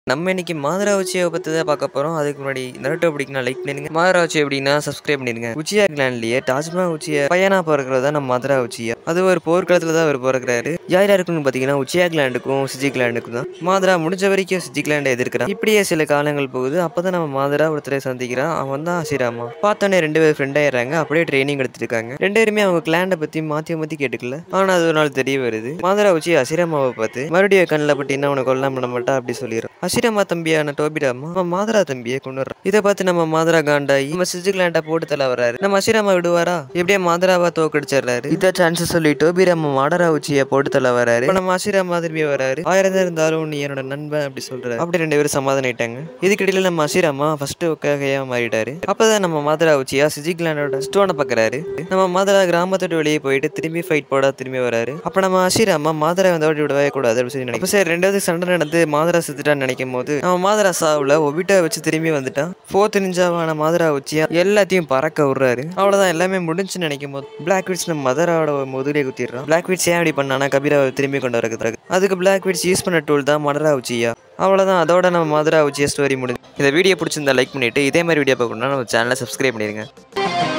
நம்ம இன்னைக்கு மாதுரா உச்சியை பற்றி தான் பார்க்க போகிறோம் அதுக்கு முன்னாடி நரட்டோ பிடிக்குன்னா லைக் பண்ணிடுங்க மாதுரா உச்சி எப்படின்னா சப்ஸ்கிரைப் பண்ணிடுங்க உச்சியா கிளாண்ட்லேயே தாஜ்மஹால் உச்சியை பையனா பிறக்கிறது தான் நம்ம மாதுரா உச்சியா அது ஒரு போர்க்களத்தில் தான் அவர் பிறக்கிறாரு யார் யாருக்குன்னு பார்த்தீங்கன்னா உச்சியா கிளாண்டுக்கும் சிஜி கிளாண்டுக்கும் தான் மாதுரா முடிஞ்ச வரைக்கும் சிஜி கிளாண்டை எதிர்க்கிறான் இப்படியே சில காலங்கள் போகுது அப்போ தான் நம்ம மாதுரா ஒருத்தரை சந்திக்கிறான் அவன் தான் அசிராமா பார்த்தோன்னே ரெண்டு பேர் ஃப்ரெண்ட் ஆயிடுறாங்க அப்படியே ட்ரைனிங் எடுத்துருக்காங்க ரெண்டு பேருமே அவங்க கிளாண்டை பற்றி மாற்றி மாற்றி கேட்டுக்கல ஆனால் அது ஒரு நாள் தெரிய வருது மாதுரா உச்சி அசிராமாவை பார்த்து மறுபடியும் கண்ணில் பட்டினா உனக்கு கொல்லாம் பண்ண மாட்டா அப்படி சொல்லிடுறான் அசிரமா தம்பியான டோபிராமா அவன் மாதரா தம்பியை கொண்டு வர்றான் இதை பார்த்து நம்ம மாதரா காண்டாயி நம்ம சிஜுகிலாண்டா போட்டு தலை வர்றாரு நம்ம அசிராமா விடுவாரா எப்படியே மாதராவா தோக்கடிச்சிடுறாரு இதை சான்ஸ் சொல்லி டோபிராமா மாடரா உச்சியை போட்டு தலை வராரு இப்ப நம்ம அசிராமா திரும்பி வராரு ஆயிரம் தான் இருந்தாலும் நீ என்னோட நண்பன் அப்படி சொல்றாரு அப்படி ரெண்டு பேரும் சமாதானம் ஆயிட்டாங்க இதுக்கிடையில நம்ம அசிராமா ஃபர்ஸ்ட் ஒக்கையா மாறிட்டாரு அப்பதான் நம்ம மாதரா உச்சியா சிஜிகிலாண்டோட ஸ்டோனை பாக்குறாரு நம்ம மாதரா கிராமத்தோட வெளியே போயிட்டு திரும்பி ஃபைட் போட திரும்பி வராரு அப்ப நம்ம அசிராமா மாதரா வந்தோட விடவே கூடாது அப்படின்னு சொல்லி நினைக்கும் அப்ப சரி ரெண்டாவது சண்டை நடந்து மாதரா செத்துட்டான்னு நினைக்கும் போது அவன் மாதரா சாவுல ஒபிட்டா வச்சு திரும்பி வந்துட்டான் ஃபோர்த் நிஞ்சாவான மாதரா வச்சியா எல்லாத்தையும் பறக்க விடுறாரு அவ்வளவுதான் எல்லாமே முடிஞ்சுன்னு நினைக்கும் போது பிளாக் விட்ஸ் நம்ம மதராவோட முதுகிலே குத்திடுறான் பிளாக் விட்ஸ் ஏன் அப்படி பண்ணானா கபீராவை திரும்பி கொண்டு வரதுக்கு அதுக்கு பிளாக் விட்ஸ் யூஸ் பண்ண டூல் தான் மதரா உச்சியா அவ்வளோதான் அதோட நம்ம மதுரா உச்சியா ஸ்டோரி முடிஞ்சு இந்த வீடியோ பிடிச்சிருந்தா லைக் பண்ணிட்டு இதே மாதிரி வீடியோ பார்க்கணும்னா நம்ம சேனலை சப்ஸ்கிரைப் பண்ணிடுங்க